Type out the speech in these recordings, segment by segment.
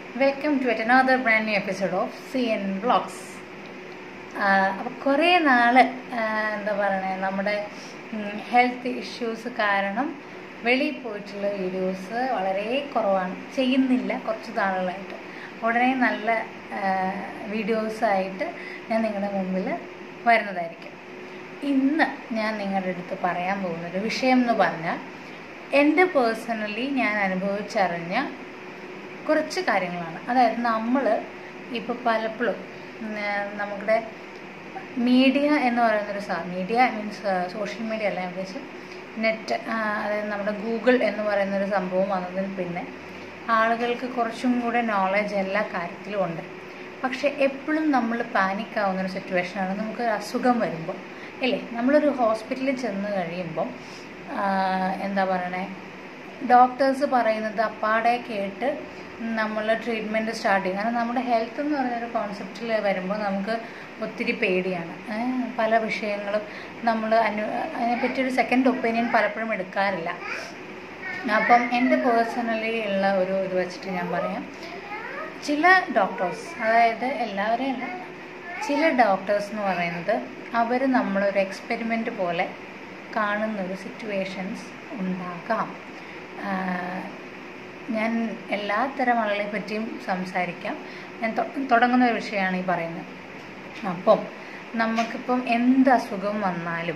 welcome to yet another brand new episode of C N blogs അപ്പോൾ കുറേ നാൾ എന്താ പറയണേ നമ്മുടെ ഹെൽത്ത് ഇഷ്യൂസ് കാരണം വെളിയിൽ പോയിട്ടുള്ള വീഡിയോസ് വളരെ കുറവാണ് ചെയ്യുന്നില്ല കുറച്ച് നാളുകളായിട്ട് ഉടനെ നല്ല വീഡിയോസായിട്ട് ഞാൻ നിങ്ങളുടെ മുമ്പിൽ വരുന്നതായിരിക്കും ഇന്ന് ഞാൻ നിങ്ങളുടെ അടുത്ത് പറയാൻ പോകുന്ന ഒരു വിഷയം എന്ന് പറഞ്ഞാൽ എൻ്റെ പേഴ്സണലി ഞാൻ അനുഭവിച്ചറിഞ്ഞ കുറച്ച് കാര്യങ്ങളാണ് അതായത് നമ്മൾ ഇപ്പോൾ പലപ്പോഴും നമ്മുടെ മീഡിയ എന്ന് പറയുന്നൊരു സാ മീഡിയ മീൻസ് സോഷ്യൽ മീഡിയ അല്ല ഞാൻ ഉദ്ദേശിച്ച് നെറ്റ് അതായത് നമ്മുടെ ഗൂഗിൾ എന്ന് പറയുന്നൊരു സംഭവം വന്നതിന് പിന്നെ ആളുകൾക്ക് കുറച്ചും കൂടെ നോളജ് എല്ലാ കാര്യത്തിലും ഉണ്ട് പക്ഷെ എപ്പോഴും നമ്മൾ പാനിക് ആവുന്നൊരു സിറ്റുവേഷനാണ് നമുക്ക് അസുഖം വരുമ്പോൾ ഇല്ലേ നമ്മളൊരു ഹോസ്പിറ്റലിൽ ചെന്ന് കഴിയുമ്പം എന്താ പറയണേ ഡോക്ടേഴ്സ് പറയുന്നത് അപ്പാടെ കേട്ട് നമ്മൾ ട്രീറ്റ്മെൻറ്റ് സ്റ്റാർട്ട് ചെയ്യും കാരണം നമ്മുടെ ഹെൽത്ത് എന്ന് പറയുന്നൊരു കോൺസെപ്റ്റിൽ വരുമ്പോൾ നമുക്ക് ഒത്തിരി പേടിയാണ് പല വിഷയങ്ങളും നമ്മൾ അനു അതിനെപ്പറ്റി ഒരു സെക്കൻഡ് ഒപ്പീനിയൻ പലപ്പോഴും എടുക്കാറില്ല അപ്പം എൻ്റെ പേഴ്സണലി ഉള്ള ഒരു ഇത് വെച്ചിട്ട് ഞാൻ പറയാം ചില ഡോക്ടേഴ്സ് അതായത് എല്ലാവരെയും അല്ല ചില ഡോക്ടേഴ്സ് എന്ന് പറയുന്നത് അവർ നമ്മളൊരു എക്സ്പെരിമെൻ്റ് പോലെ കാണുന്നൊരു സിറ്റുവേഷൻസ് ഉണ്ടാകാം ഞാൻ എല്ലാ തരം ആളുകളെ പറ്റിയും സംസാരിക്കാം ഞാൻ തുടങ്ങുന്ന ഒരു വിഷയമാണ് ഈ പറയുന്നത് അപ്പം നമുക്കിപ്പം എന്ത് അസുഖം വന്നാലും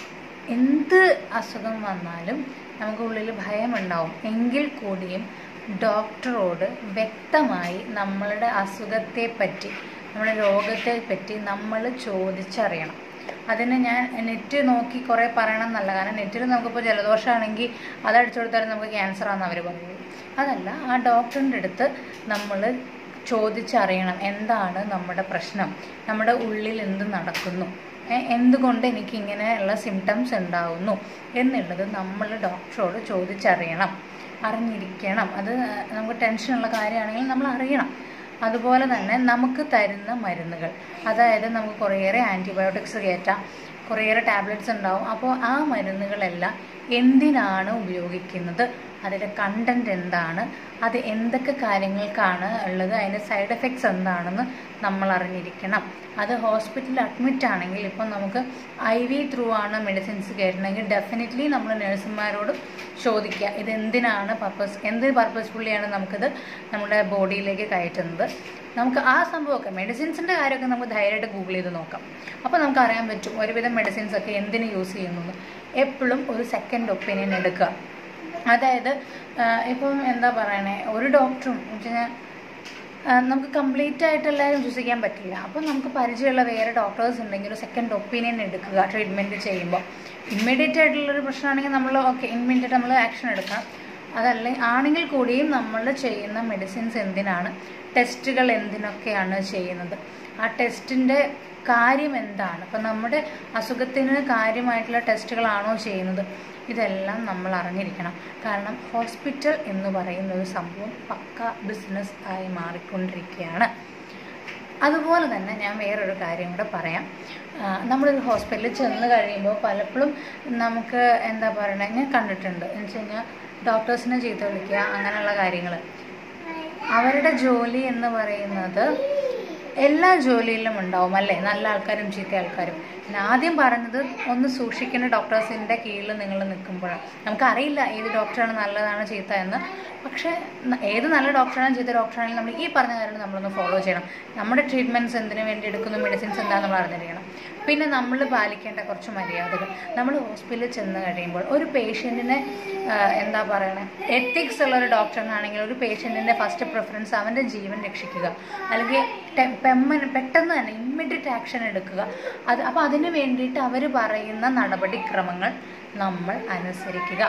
എന്ത് അസുഖം വന്നാലും നമുക്ക് ഉള്ളിൽ ഭയമുണ്ടാവും എങ്കിൽ കൂടിയും ഡോക്ടറോട് വ്യക്തമായി നമ്മളുടെ അസുഖത്തെ പറ്റി നമ്മുടെ രോഗത്തെ പറ്റി നമ്മൾ ചോദിച്ചറിയണം അതിന് ഞാൻ നെറ്റ് നോക്കി കുറേ പറയണം എന്നല്ല കാരണം നെറ്റിൽ നമുക്കിപ്പോൾ ജലദോഷമാണെങ്കിൽ അതടിച്ചു കൊടുത്താലും നമുക്ക് ക്യാൻസർ ആണെന്ന് അവർ പറയുള്ളൂ അതല്ല ആ ഡോക്ടറിൻ്റെ അടുത്ത് നമ്മൾ ചോദിച്ചറിയണം എന്താണ് നമ്മുടെ പ്രശ്നം നമ്മുടെ ഉള്ളിൽ എന്ത് നടക്കുന്നു എന്തുകൊണ്ട് എനിക്ക് ഇങ്ങനെയുള്ള സിംറ്റംസ് ഉണ്ടാവുന്നു എന്നുള്ളത് നമ്മൾ ഡോക്ടറോട് ചോദിച്ചറിയണം അറിഞ്ഞിരിക്കണം അത് നമുക്ക് ടെൻഷനുള്ള കാര്യമാണെങ്കിൽ നമ്മൾ അറിയണം അതുപോലെ തന്നെ നമുക്ക് തരുന്ന മരുന്നുകൾ അതായത് നമുക്ക് കുറേയേറെ ആൻറ്റിബയോട്ടിക്സ് കയറ്റാം കുറേയേറെ ടാബ്ലറ്റ്സ് ഉണ്ടാവും അപ്പോൾ ആ മരുന്നുകളെല്ലാം എന്തിനാണ് ഉപയോഗിക്കുന്നത് അതിൻ്റെ കണ്ടൻറ്റ് എന്താണ് അത് എന്തൊക്കെ കാര്യങ്ങൾക്കാണ് ഉള്ളത് അതിൻ്റെ സൈഡ് എഫക്ട്സ് എന്താണെന്ന് നമ്മൾ അറിഞ്ഞിരിക്കണം അത് ഹോസ്പിറ്റലിൽ അഡ്മിറ്റ് ആണെങ്കിൽ ഇപ്പം നമുക്ക് ഐ വി ത്രൂ ആണ് മെഡിസിൻസ് കയറ്റണമെങ്കിൽ ഡെഫിനറ്റ്ലി നമ്മൾ നഴ്സുമാരോട് ചോദിക്കുക ഇത് എന്തിനാണ് പർപ്പസ് എന്ത് പർപ്പസ്ഫുള്ളിയാണ് നമുക്കിത് നമ്മുടെ ബോഡിയിലേക്ക് കയറ്റുന്നത് നമുക്ക് ആ സംഭവമൊക്കെ മെഡിസിൻസിൻ്റെ കാര്യമൊക്കെ നമുക്ക് ധൈര്യമായിട്ട് ഗൂഗിൾ ചെയ്ത് നോക്കാം അപ്പോൾ നമുക്ക് അറിയാൻ പറ്റും ഒരുവിധം മെഡിസിൻസ് ഒക്കെ എന്തിന് യൂസ് ചെയ്യുന്നു എപ്പോഴും ഒരു സെക്കൻഡ് ഒപ്പീനിയൻ എടുക്കുക അതായത് ഇപ്പം എന്താ പറയണേ ഒരു ഡോക്ടറും വെച്ച് കഴിഞ്ഞാൽ നമുക്ക് കംപ്ലീറ്റ് ആയിട്ട് എല്ലാവരും വിശ്വസിക്കാൻ പറ്റില്ല അപ്പം നമുക്ക് പരിചയമുള്ള വേറെ ഡോക്ടേഴ്സ് ഉണ്ടെങ്കിൽ ഒരു സെക്കൻഡ് ഒപ്പീനിയൻ എടുക്കുക ട്രീറ്റ്മെൻറ്റ് ചെയ്യുമ്പോൾ ഇമ്മീഡിയറ്റ് ആയിട്ടുള്ളൊരു പ്രശ്നമാണെങ്കിൽ നമ്മൾ ഓക്കെ ഇമ്മീഡിയറ്റ് നമ്മൾ ആക്ഷൻ എടുക്കണം അതല്ല ആണെങ്കിൽ കൂടിയും നമ്മൾ ചെയ്യുന്ന മെഡിസിൻസ് എന്തിനാണ് ടെസ്റ്റുകൾ എന്തിനൊക്കെയാണ് ചെയ്യുന്നത് ആ ടെസ്റ്റിൻ്റെ കാര്യം എന്താണ് അപ്പം നമ്മുടെ അസുഖത്തിന് കാര്യമായിട്ടുള്ള ടെസ്റ്റുകളാണോ ചെയ്യുന്നത് ഇതെല്ലാം നമ്മൾ അറിഞ്ഞിരിക്കണം കാരണം ഹോസ്പിറ്റൽ എന്ന് പറയുന്ന ഒരു സംഭവം പക്ക ബിസിനസ് ആയി മാറിക്കൊണ്ടിരിക്കുകയാണ് അതുപോലെ തന്നെ ഞാൻ വേറൊരു കാര്യം കൂടെ പറയാം നമ്മളൊരു ഹോസ്പിറ്റലിൽ ചെന്ന് കഴിയുമ്പോൾ പലപ്പോഴും നമുക്ക് എന്താ പറയണത് ഞാൻ കണ്ടിട്ടുണ്ട് എന്ന് വെച്ച് കഴിഞ്ഞാൽ ഡോക്ടേഴ്സിനെ ചീത്ത വിളിക്കുക അങ്ങനെയുള്ള കാര്യങ്ങൾ അവരുടെ ജോലി എന്ന് പറയുന്നത് എല്ലാ ജോലിയിലും ഉണ്ടാവും അല്ലേ നല്ല ആൾക്കാരും ചീത്ത ആൾക്കാരും ഞാൻ ആദ്യം പറഞ്ഞത് ഒന്ന് സൂക്ഷിക്കുന്ന ഡോക്ടേഴ്സിൻ്റെ കീഴിൽ നിങ്ങൾ നിൽക്കുമ്പോഴാണ് നമുക്കറിയില്ല ഏത് ഡോക്ടറാണ് നല്ലതാണ് ചീത്ത എന്ന് പക്ഷേ ഏത് നല്ല ഡോക്ടറാണ് ചീത്ത ഡോക്ടറാണെങ്കിലും നമ്മൾ ഈ പറഞ്ഞ കാര്യങ്ങൾ നമ്മളൊന്ന് ഫോളോ ചെയ്യണം നമ്മുടെ ട്രീറ്റ്മെൻറ്റ്സ് എന്തിനു വേണ്ടി എടുക്കുന്നു മെഡിസിൻസ് എന്താണെന്ന് നമ്മൾ അറിഞ്ഞിരിക്കണം പിന്നെ നമ്മൾ പാലിക്കേണ്ട കുറച്ച് മര്യാദകൾ നമ്മൾ ഹോസ്പിറ്റലിൽ ചെന്ന് കഴിയുമ്പോൾ ഒരു പേഷ്യൻറ്റിനെ എന്താ പറയണേ എത്തിക്സ് ഉള്ള ഒരു ഡോക്ടറിനാണെങ്കിൽ ഒരു പേഷ്യൻറ്റിൻ്റെ ഫസ്റ്റ് പ്രിഫറൻസ് അവൻ്റെ ജീവൻ രക്ഷിക്കുക അല്ലെങ്കിൽ പെമ്മൻ പെട്ടെന്ന് തന്നെ ഇമ്മീഡിയറ്റ് ആക്ഷൻ എടുക്കുക അത് അപ്പോൾ അതിന് വേണ്ടിയിട്ട് അവർ പറയുന്ന നടപടിക്രമങ്ങൾ നമ്മൾ അനുസരിക്കുക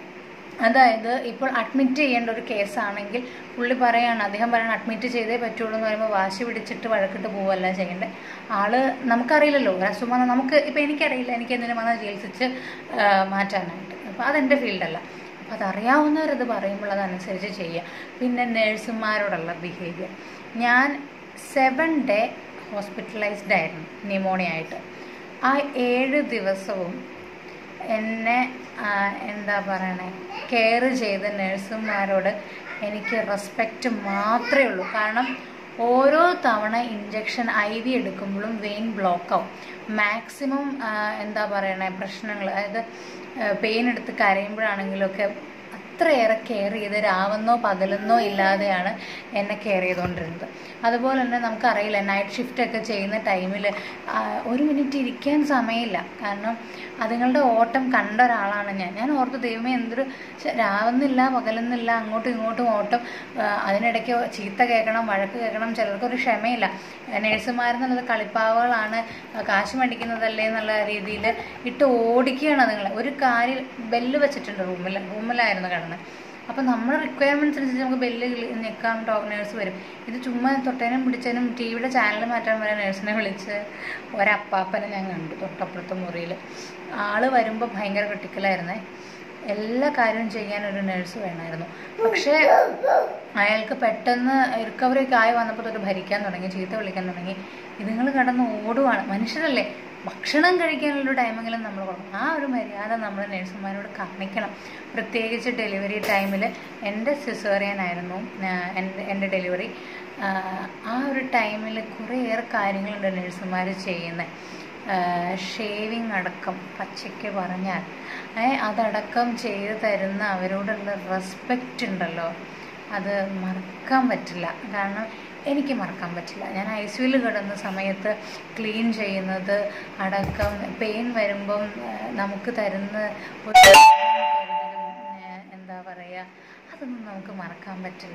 അതായത് ഇപ്പോൾ അഡ്മിറ്റ് ചെയ്യേണ്ട ഒരു കേസാണെങ്കിൽ പുള്ളി പറയാണ് അദ്ദേഹം പറയണം അഡ്മിറ്റ് ചെയ്തേ പറ്റുള്ളൂ എന്ന് പറയുമ്പോൾ വാശി പിടിച്ചിട്ട് വഴക്കിട്ട് പോവല്ല ചെയ്യേണ്ടത് ആള് നമുക്കറിയില്ലല്ലോ ഒരു അസുഖം വന്നാൽ നമുക്ക് ഇപ്പം എനിക്കറിയില്ല എനിക്ക് എന്തിനും വന്നാൽ ചികിത്സിച്ച് മാറ്റാനായിട്ട് അപ്പോൾ അതെൻ്റെ ഫീൽഡല്ല അപ്പോൾ അതറിയാവുന്നവരത് പറയുമ്പോൾ അതനുസരിച്ച് ചെയ്യുക പിന്നെ നേഴ്സുമാരോടുള്ള ബിഹേവിയർ ഞാൻ സെവൻ ഡേ ഹോസ്പിറ്റലൈസ്ഡ് ആയിരുന്നു ന്യൂമോണിയ ആയിട്ട് ആ ഏഴ് ദിവസവും എന്നെ ആ, എന്താ പറയണേ കെയർ ചെയ്ത നഴ്സുമാരോട് എനിക്ക് റെസ്പെക്റ്റ് മാത്രമേ ഉള്ളൂ കാരണം ഓരോ തവണ ഇഞ്ചക്ഷൻ ഐ വി എടുക്കുമ്പോഴും വെയിൻ ബ്ലോക്ക് ആവും മാക്സിമം എന്താ പറയണേ പ്രശ്നങ്ങൾ അതായത് പെയിൻ എടുത്ത് കരയുമ്പോഴാണെങ്കിലൊക്കെ അത്രയേറെ കെയർ ചെയ്ത് രാവെന്നോ പകലെന്നോ ഇല്ലാതെയാണ് എന്നെ കെയർ ചെയ്തുകൊണ്ടിരുന്നത് അതുപോലെ തന്നെ നമുക്കറിയില്ല നൈറ്റ് ഷിഫ്റ്റ് ഒക്കെ ചെയ്യുന്ന ടൈമിൽ ഒരു മിനിറ്റ് ഇരിക്കാൻ സമയമില്ല കാരണം അതുങ്ങളുടെ ഓട്ടം കണ്ട ഒരാളാണ് ഞാൻ ഞാൻ ഓർത്ത് ദൈവമേ എന്തൊരു ശ്ശെ, രാവുന്നില്ല പകലുന്നില്ല അങ്ങോട്ടും ഇങ്ങോട്ടും ഓട്ടം ആ, അതിനിടയ്ക്ക് ചീത്ത കേൾക്കണം വഴക്ക് കേൾക്കണം ചിലർക്കൊരു ക്ഷമയില്ല നേഴ്സുമാരെന്നുള്ളത് കളിപ്പാവകളാണ് കാശ് മേടിക്കുന്നതല്ലേ എന്നുള്ള രീതിയിൽ ഇട്ട് ഓടിക്കുകയാണ് അതുങ്ങളെ ഒരു കാര്യം ബെല്ല് വെച്ചിട്ടുണ്ട് റൂമിൽ റൂമിലായിരുന്നു കിടന്നത് അപ്പം നമ്മുടെ റിക്വയർമെൻറ്റ്സ് അനുസരിച്ച് നമുക്ക് ബെല്ല് നിൽക്കാം ഡോ നേഴ്സ് വരും ഇത് ചുമ്മാ തൊട്ടേനും പിടിച്ചതിനും ടി വിയുടെ ചാനൽ മാറ്റാൻ വരെ നേഴ്സിനെ വിളിച്ച് ഒരപ്പാപ്പനെ ഞാൻ കണ്ടു തൊട്ടപ്പുറത്തെ മുറിയിൽ ആള് വരുമ്പോൾ ഭയങ്കര ക്രിട്ടിക്കലായിരുന്നേ എല്ലാ കാര്യവും ചെയ്യാൻ ഒരു നേഴ്സ് വേണമായിരുന്നു പക്ഷേ അയാൾക്ക് പെട്ടെന്ന് റിക്കവറി ഒക്കെ ആയി വന്നപ്പോൾ തൊട്ട് ഭരിക്കാൻ തുടങ്ങി ചീത്ത വിളിക്കാൻ തുടങ്ങി ഇതുങ്ങൾ കിടന്ന് ഓടുവാണ് മനുഷ്യരല്ലേ ഭക്ഷണം കഴിക്കാനുള്ള ടൈമെങ്കിലും നമ്മൾ കൊടുക്കണം ആ ഒരു മര്യാദ നമ്മൾ നഴ്സുമാരോട് കാണിക്കണം പ്രത്യേകിച്ച് ഡെലിവറി ടൈമിൽ എൻ്റെ സിസേറിയൻ ആയിരുന്നു എൻ്റെ എൻ്റെ ഡെലിവറി ആ ഒരു ടൈമിൽ കുറേയേറെ കാര്യങ്ങളുണ്ട് നഴ്സുമാർ ചെയ്യുന്നത് ഷേവിങ് അടക്കം പച്ചയ്ക്ക് പറഞ്ഞാൽ ഏ, അതടക്കം ചെയ്ത് തരുന്ന അവരോടുള്ള റെസ്പെക്റ്റ് ഉണ്ടല്ലോ അത് മറക്കാൻ പറ്റില്ല കാരണം എനിക്ക് മറക്കാൻ പറ്റില്ല ഞാൻ ഐ സിയുയിൽ കിടന്ന സമയത്ത് ക്ലീൻ ചെയ്യുന്നത് അടക്കം പെയിൻ വരുമ്പം ആ, നമുക്ക് തരുന്ന ഒരു കരുതലും, ആ, എന്താ പറയുക അതൊന്നും നമുക്ക് മറക്കാൻ പറ്റില്ല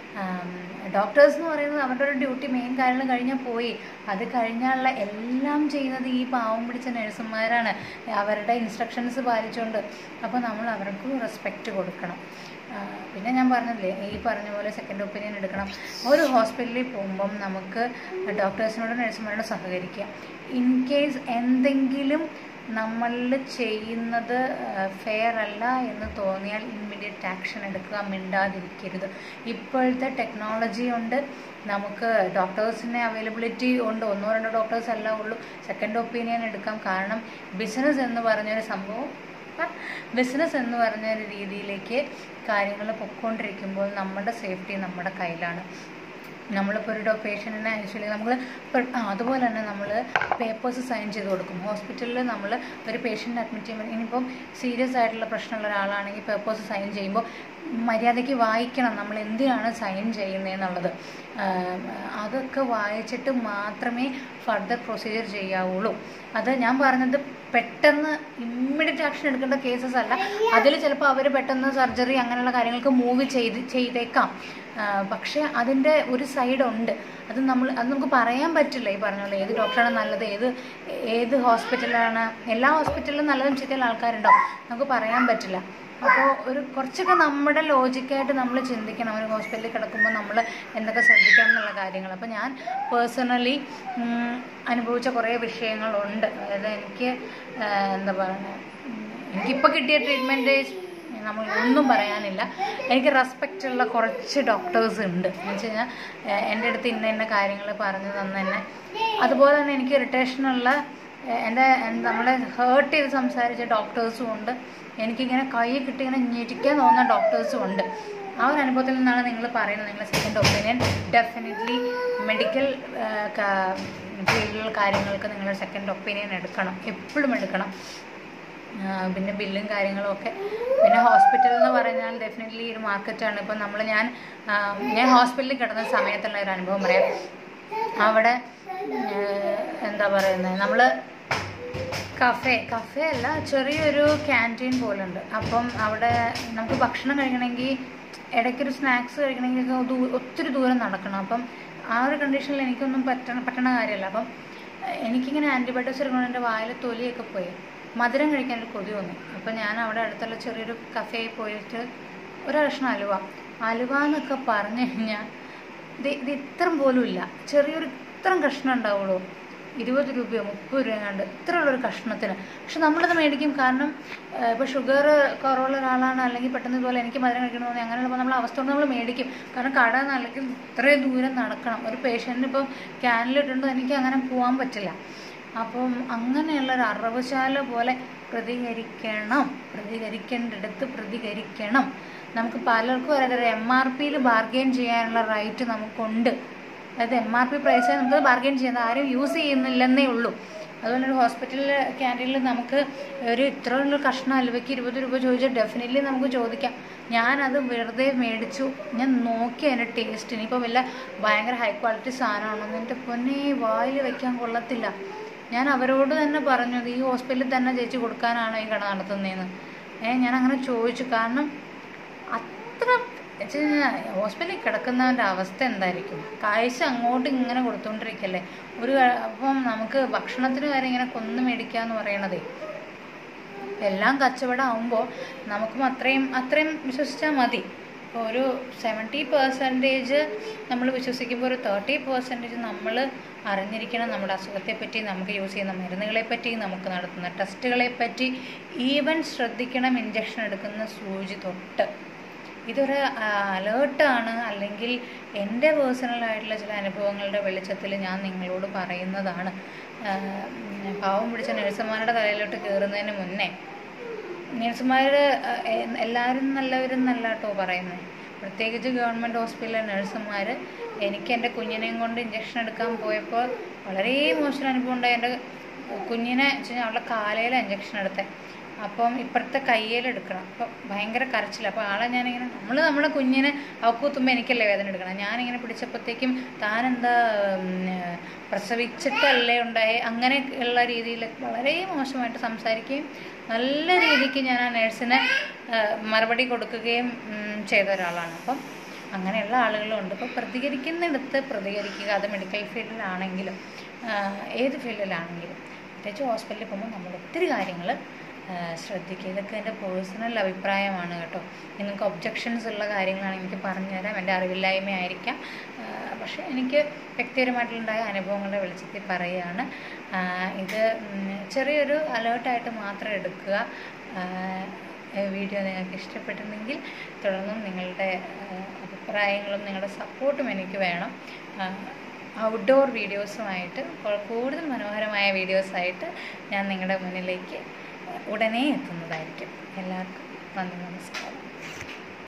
ഡോക്ടേഴ്സ് എന്ന് പറയുന്നത് അവരുടെ ഒരു ഡ്യൂട്ടി മെയിൻ കാര്യങ്ങൾ കഴിഞ്ഞാൽ പോയി അത് കഴിഞ്ഞാലുള്ള എല്ലാം ചെയ്യുന്നത് ഈ പാവം പിടിച്ച നഴ്സുമാരാണ് അവരുടെ ഇൻസ്ട്രക്ഷൻസ് പാലിച്ചുകൊണ്ട് അപ്പോൾ നമ്മൾ അവർക്കും റെസ്പെക്റ്റ് കൊടുക്കണം ആ, പിന്നെ ഞാൻ പറഞ്ഞില്ലേ ഈ പറഞ്ഞ പോലെ സെക്കൻഡ് ഒപ്പീനിയൻ എടുക്കണം ഒരു ഹോസ്പിറ്റലിൽ പോകുമ്പം നമുക്ക് ഡോക്ടേഴ്സിനോടും നഴ്സുമാരോടും സഹകരിക്കുക ഇൻ കേസ് എന്തെങ്കിലും നമ്മളിൽ ചെയ്യുന്നത് ഫെയർ അല്ല എന്ന് തോന്നിയാൽ ഇമ്മീഡിയറ്റ് ആക്ഷൻ എടുക്കുക മിണ്ടാതിരിക്കരുത് ഇപ്പോഴത്തെ ടെക്നോളജി കൊണ്ട് നമുക്ക് ഡോക്ടേഴ്സിന് അവൈലബിലിറ്റി ഉണ്ട് ഒന്നോ രണ്ടോ ഡോക്ടേഴ്സ് അല്ല ഉള്ളൂ സെക്കൻഡ് ഒപ്പീനിയൻ എടുക്കാം കാരണം ബിസിനസ് എന്ന് പറഞ്ഞൊരു സംഭവം ബിസിനസ് എന്ന് പറഞ്ഞ ഒരു രീതിയിലേക്ക് കാര്യങ്ങൾ പൊയ്ക്കൊണ്ടിരിക്കുമ്പോൾ നമ്മുടെ സേഫ്റ്റി നമ്മുടെ കയ്യിലാണ് നമ്മളിപ്പോൾ ഒരു പേഷ്യൻറ്റിനെ ആക്ച്വലി നമ്മൾ അതുപോലെ തന്നെ നമ്മൾ പേപ്പേഴ്സ് സൈൻ ചെയ്ത് കൊടുക്കും ഹോസ്പിറ്റലിൽ നമ്മൾ ഒരു പേഷ്യൻ്റ് അഡ്മിറ്റ് ചെയ്യുമ്പോൾ ഇനിയിപ്പം സീരിയസ് ആയിട്ടുള്ള പ്രശ്നമുള്ള ഒരാളാണെങ്കിൽ പേപ്പേഴ്സ് സൈൻ ചെയ്യുമ്പോൾ മര്യാദയ്ക്ക് വായിക്കണം നമ്മൾ എന്തിനാണ് സൈൻ ചെയ്യുന്നതെന്നുള്ളത് ആം, അതൊക്കെ വായിച്ചിട്ട് മാത്രമേ ഫർദർ പ്രൊസീജിയർ ചെയ്യാവുള്ളൂ അത് ഞാൻ പറഞ്ഞത് പെട്ടെന്ന് ഇമ്മീഡിയറ്റ് ആക്ഷൻ എടുക്കേണ്ട കേസസ് അല്ല അതിൽ ചിലപ്പോൾ അവർ പെട്ടെന്ന് സർജറി അങ്ങനെയുള്ള കാര്യങ്ങൾക്ക് മൂവ് ചെയ്ത് ചെയ്തേക്കാം ആ, പക്ഷേ അതിൻ്റെ ഒരു സൈഡ് ഉണ്ട് അത് നമ്മൾ അത് നമുക്ക് പറയാൻ പറ്റില്ല ഈ പറഞ്ഞ പോലെ ഏത് ഡോക്ടറാണ് നല്ലത് ഏത് ഏത് ഹോസ്പിറ്റലാണ് എല്ലാ ഹോസ്പിറ്റലിലും നല്ലതും ചീത്തയുള്ള ആൾക്കാരുണ്ടാവും നമുക്ക് പറയാൻ പറ്റില്ല അപ്പോൾ ഒരു കുറച്ചൊക്കെ നമ്മുടെ ലോജിക്കായിട്ട് നമ്മൾ ചിന്തിക്കണം ഒരു ഹോസ്പിറ്റലിൽ കിടക്കുമ്പോൾ നമ്മൾ എന്തൊക്കെ ശ്രദ്ധിക്കണം എന്നുള്ള കാര്യങ്ങൾ അപ്പോൾ ഞാൻ പേഴ്സണലി അനുഭവിച്ച കുറേ വിഷയങ്ങളുണ്ട് അതായത് എനിക്ക് ആ, എന്താ പറയുക എനിക്കിപ്പോൾ കിട്ടിയ ട്രീറ്റ്മെൻറ്റ് നമ്മൾ ഒന്നും പറയാനില്ല എനിക്ക് റെസ്പെക്റ്റ് ഉള്ള കുറച്ച് ഡോക്ടേഴ്സ് ഉണ്ട് എന്ന് വെച്ച് കഴിഞ്ഞാൽ ഏഹ് എൻ്റെ അടുത്ത് ഇന്ന ഇന്ന കാര്യങ്ങൾ പറഞ്ഞു തന്നു തന്നെ അതുപോലെ തന്നെ എനിക്ക് ഇറിറ്റേഷനുള്ള എൻ്റെ എൻ്റെ നമ്മളെ ഹേർട്ട് ചെയ്ത് സംസാരിച്ച ഡോക്ടേഴ്സും ഉണ്ട് എനിക്കിങ്ങനെ കൈ കിട്ടി ഇങ്ങനെ ഞെരിക്കാൻ തോന്നുന്ന ഡോക്ടേഴ്സും ഉണ്ട് ആ ഒരു അനുഭവത്തിൽ നിന്നാണ് നിങ്ങൾ പറയുന്നത് നിങ്ങളുടെ സെക്കൻഡ് ഒപ്പീനിയൻ ഡെഫിനറ്റ്ലി മെഡിക്കൽ ഫീൽഡിലുള്ള കാര്യങ്ങൾക്ക് നിങ്ങൾ സെക്കൻഡ് ഒപ്പീനിയൻ എടുക്കണം എപ്പോഴും എടുക്കണം ആ, പിന്നെ ബില്ലും കാര്യങ്ങളും ഒക്കെ പിന്നെ ഹോസ്പിറ്റൽ എന്ന് പറഞ്ഞാൽ ഡെഫിനറ്റ്ലി ഒരു മാർക്കറ്റാണ് ഇപ്പം നമ്മൾ ഞാൻ ആ, ഞാൻ ഹോസ്പിറ്റലിൽ കിടന്ന സമയത്തുള്ള ഒരു അനുഭവം പറയാം അവിടെ ആ, എന്താ പറയുന്നത് നമ്മൾ കഫേ കഫേ അല്ല ചെറിയൊരു ക്യാൻറ്റീൻ പോലുണ്ട് അപ്പം അവിടെ നമുക്ക് ഭക്ഷണം കഴിക്കണമെങ്കിൽ ഇടയ്ക്കൊരു സ്നാക്സ് കഴിക്കണമെങ്കിൽ ഒക്കെ ദൂ- ഒത്തിരി ദൂരം നടക്കണം അപ്പം ആ ഒരു കണ്ടീഷനിൽ എനിക്കൊന്നും പറ്റണ പറ്റണ കാര്യമല്ല അപ്പം ഏഹ്, എനിക്കിങ്ങനെ ആൻറ്റിബയോട്ടിക്സ് എടുക്കണം എൻ്റെ വായിൽ തൊലിയൊക്കെ പോയി മധുരം കഴിക്കാൻ ഒരു കൊതി തോന്നി അപ്പം ഞാൻ അവിടെ അടുത്തുള്ള ചെറിയൊരു കഫേയിൽ പോയിട്ട് ഒരു കഷ്ണം അലുവ അലുവ എന്നൊക്കെ പറഞ്ഞു കഴിഞ്ഞാൽ ഇത് ഇത് ഇത്രയും പോലും ഇല്ല ചെറിയൊരു ഇത്രയും കഷ്ണം ഉണ്ടാവുള്ളൂ ഇരുപത് രൂപയോ മുപ്പത് രൂപയോ കണ്ട് ഇത്രയുള്ളൊരു കഷ്ണത്തിന് പക്ഷെ നമ്മളത് മേടിക്കും കാരണം ഇപ്പോൾ ഷുഗർ കുറവുള്ള ഒരാളാണ് അല്ലെങ്കിൽ പെട്ടെന്ന് ഇതുപോലെ എനിക്ക് മധുരം കഴിക്കണം തോന്നി അങ്ങനെയുള്ളപ്പോൾ നമ്മൾ അവസ്ഥ കൊണ്ട് നമ്മൾ മേടിക്കും കാരണം കട അല്ലെങ്കിൽ ഇത്രയും ദൂരം നടക്കണം ഒരു പേഷ്യൻറ്റിന് ഇപ്പം ക്യാനിലിട്ടുണ്ട് എനിക്ക് അങ്ങനെ പോകാൻ പറ്റില്ല അപ്പം അങ്ങനെയുള്ള ഒരു അറവുശാല പോലെ പ്രതികരിക്കണം പ്രതികരിക്കേണ്ടിടത്ത് പ്രതികരിക്കണം നമുക്ക് പലർക്കും അതായത് എം ആർ പിയിൽ ബാർഗെയിൻ ചെയ്യാനുള്ള റൈറ്റ് നമുക്കുണ്ട് അതായത് എം ആർ പി പ്രൈസ് നമുക്ക് ബാർഗെയിൻ ചെയ്യുന്നത് ആരും യൂസ് ചെയ്യുന്നില്ലെന്നേ ഉള്ളൂ അതുപോലെ ഒരു ഹോസ്പിറ്റലിൽ ക്യാൻറ്റീനിൽ നമുക്ക് ഒരു ഇത്ര ഉള്ള കഷ്ണം അലുവയ്ക്ക് ഇരുപത് രൂപ ചോദിച്ചാൽ ഡെഫിനറ്റ്ലി നമുക്ക് ചോദിക്കാം ഞാനത് വെറുതെ മേടിച്ചു ഞാൻ നോക്കി അതിൻ്റെ ടേസ്റ്റ് ഇനിയിപ്പോൾ വല്ല ഭയങ്കര ഹൈ ക്വാളിറ്റി സാധനമാണോ എൻ്റെ പൊന്നെ വായിൽ വെക്കാൻ കൊള്ളത്തില്ല ഞാൻ അവരോട് തന്നെ പറഞ്ഞു "ഇത് ഈ ഹോസ്പിറ്റലിൽ തന്നെ ചേച്ചി കൊടുക്കാനാണോ ഈ കട നടത്തുന്നതെന്ന് ഏ ഞാൻ അങ്ങനെ ചോദിച്ചു കാരണം അത്ര വെച്ച് കഴിഞ്ഞാൽ ഹോസ്പിറ്റലിൽ കിടക്കുന്നവൻ്റെ അവസ്ഥ എന്തായിരിക്കും കാഴ്ച അങ്ങോട്ട് ഇങ്ങനെ കൊടുത്തുകൊണ്ടിരിക്കല്ലേ ഒരു ക- അപ്പം നമുക്ക് ഭക്ഷണത്തിന് വരെ ഇങ്ങനെ കൊന്നു മേടിക്കുക എന്ന് പറയണതേ എല്ലാം കച്ചവടം ആകുമ്പോൾ നമുക്കും അത്രയും അത്രയും വിശ്വസിച്ചാൽ മതി ഇപ്പോൾ ഒരു സെവൻറ്റി പെർസെൻറ്റേജ് നമ്മൾ വിശ്വസിക്കുമ്പോൾ ഒരു തേർട്ടി പെർസെൻറ്റേജ് നമ്മൾ അറിഞ്ഞിരിക്കണം നമ്മുടെ അസുഖത്തെ പറ്റി നമുക്ക് യൂസ് ചെയ്യുന്ന മരുന്നുകളെ പറ്റി നമുക്ക് നടത്തുന്ന ടെസ്റ്റുകളെ പറ്റി ഈവൻ ശ്രദ്ധിക്കണം ഇഞ്ചക്ഷൻ എടുക്കുന്ന സൂചി തൊട്ട് ഇതൊരു അലേർട്ടാണ് അല്ലെങ്കിൽ എൻ്റെ പേഴ്സണലായിട്ടുള്ള ചില അനുഭവങ്ങളുടെ വെളിച്ചത്തിൽ ഞാൻ നിങ്ങളോട് പറയുന്നതാണ് ആ, പാവം പിടിച്ച നഴ്സുമാരുടെ തലയിലോട്ട് കയറുന്നതിന് മുന്നേ നഴ്സുമാർ എല്ലാവരും നല്ലവരെന്നല്ല കേട്ടോ പറയുന്നത് പ്രത്യേകിച്ച് ഗവൺമെൻറ് ഹോസ്പിറ്റലിലെ നഴ്സുമാർ എനിക്ക് എൻ്റെ കുഞ്ഞിനെയും കൊണ്ട് ഇഞ്ചക്ഷൻ എടുക്കാൻ പോയപ്പോൾ വളരെ മോശം അനുഭവം ഉണ്ടായി എൻ്റെ കുഞ്ഞിനെ വെച്ച് കഴിഞ്ഞാൽ അവളുടെ കാലയിലാണ് ഇഞ്ചക്ഷൻ എടുത്തത് അപ്പം ഇപ്പുറത്തെ കയ്യിലെടുക്കണം അപ്പം ഭയങ്കര കരച്ചില്ല അപ്പോൾ ആളെ ഞാനിങ്ങനെ നമ്മൾ നമ്മുടെ കുഞ്ഞിനെ അവക്കൂത്തുമ്പോൾ എനിക്കല്ലേ വേദന എടുക്കണം ഞാനിങ്ങനെ പിടിച്ചപ്പോഴത്തേക്കും താനെന്താ ഉം, പ്രസവിച്ചിട്ടല്ലേ ഉണ്ടായി അങ്ങനെ ഉള്ള രീതിയിൽ വളരെ മോശമായിട്ട് സംസാരിക്കുകയും നല്ല രീതിക്ക് ഞാൻ ആ നേഴ്സിന് മറുപടി കൊടുക്കുകയും ഉം, ചെയ്ത ഒരാളാണ് അപ്പം അങ്ങനെയുള്ള ആളുകളുണ്ട് അപ്പോൾ പ്രതികരിക്കുന്നിടത്ത് പ്രതികരിക്കുക അത് മെഡിക്കൽ ഫീൽഡിലാണെങ്കിലും ആ, ഏത് ഫീൽഡിലാണെങ്കിലും പ്രത്യേകിച്ച് ഹോസ്പിറ്റലിൽ പോകുമ്പോൾ നമ്മൾ ഒത്തിരി കാര്യങ്ങൾ ശ്രദ്ധിക്കുക ഇതൊക്കെ എൻ്റെ പേഴ്സണൽ അഭിപ്രായമാണ് കേട്ടോ നിങ്ങൾക്ക് ഒബ്ജക്ഷൻസ് ഉള്ള കാര്യങ്ങളാണ് എനിക്ക് പറഞ്ഞു തരാം എൻ്റെ അറിവില്ലായ്മയായിരിക്കാം ആ, പക്ഷേ എനിക്ക് വ്യക്തിപരമായിട്ടുണ്ടായ അനുഭവങ്ങളുടെ വെളിച്ചത്തിൽ പറയുകയാണ് ആ, ഇത് ഉം, ചെറിയൊരു അലേർട്ടായിട്ട് മാത്രം എടുക്കുക ആ, ഈ വീഡിയോ നിങ്ങൾക്ക് ഇഷ്ടപ്പെട്ടിട്ടുണ്ടെങ്കിൽ തുടർന്നും നിങ്ങളുടെ ആ, അഭിപ്രായങ്ങളും നിങ്ങളുടെ സപ്പോർട്ടും എനിക്ക് വേണം ഔട്ട്ഡോർ വീഡിയോസുമായിട്ട് കൂടുതൽ മനോഹരമായ വീഡിയോസായിട്ട് ഞാൻ നിങ്ങളുടെ മുന്നിലേക്ക് ഉടനെ എത്തുന്നതായിരിക്കും എല്ലാവർക്കും നന്ദി നമസ്കാരം